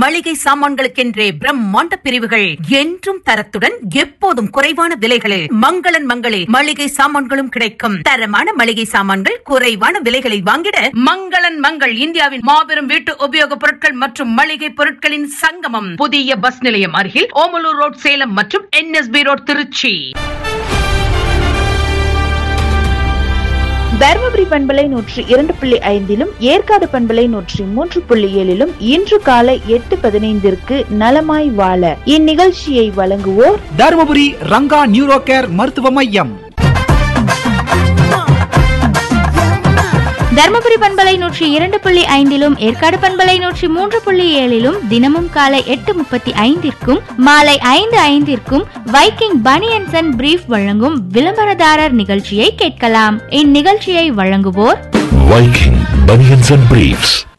மளிகை சாமான்களுக்கென்றே பிரம்மாண்ட பிரிவுகள் என்றும் தரத்துடன் எப்போதும் குறைவான விலைகளில் மங்களன் மங்களில் மளிகை சாமான்களும் கிடைக்கும் தரமான மளிகை சாமான்கள் குறைவான விலைகளில் வாங்கிட மங்களன் மங்கள் இந்தியாவின் மாபெரும் வீட்டு உபயோகப் பொருட்கள் மற்றும் மளிகை பொருட்களின் சங்கமம் புதிய பஸ் நிலையம் அருகில் ஓமலூர் ரோட் சேலம் மற்றும் என்எஸ்பி ரோட் திருச்சி தருமபுரி பண்பலை நூற்றி இரண்டு புள்ளி ஐந்திலும் ஏற்காடு பண்பலை நூற்றி மூன்று புள்ளி ஏழிலும் இன்று காலை எட்டு பதினைந்திற்கு நலமாய் வாழ இந்நிகழ்ச்சியை வழங்குவோர் தருமபுரி ரங்கா நியூரோ கேர் மருத்துவ மையம் தர்மபுரி பண்பலை நூற்றி இரண்டு புள்ளி ஐந்திலும் ஏற்காடு பண்பலை நூற்றி மூன்று புள்ளி ஏழிலும் தினமும் காலை எட்டு முப்பத்தி ஐந்திற்கும் மாலை ஐந்து ஐந்திற்கும் வைக்கிங் பனியன்சன் அண்ட் பிரீஃப் வழங்கும் விளம்பரதாரர் நிகழ்ச்சியை கேட்கலாம் இந்நிகழ்ச்சியை வழங்குவோர் Viking Bunions and Briefs.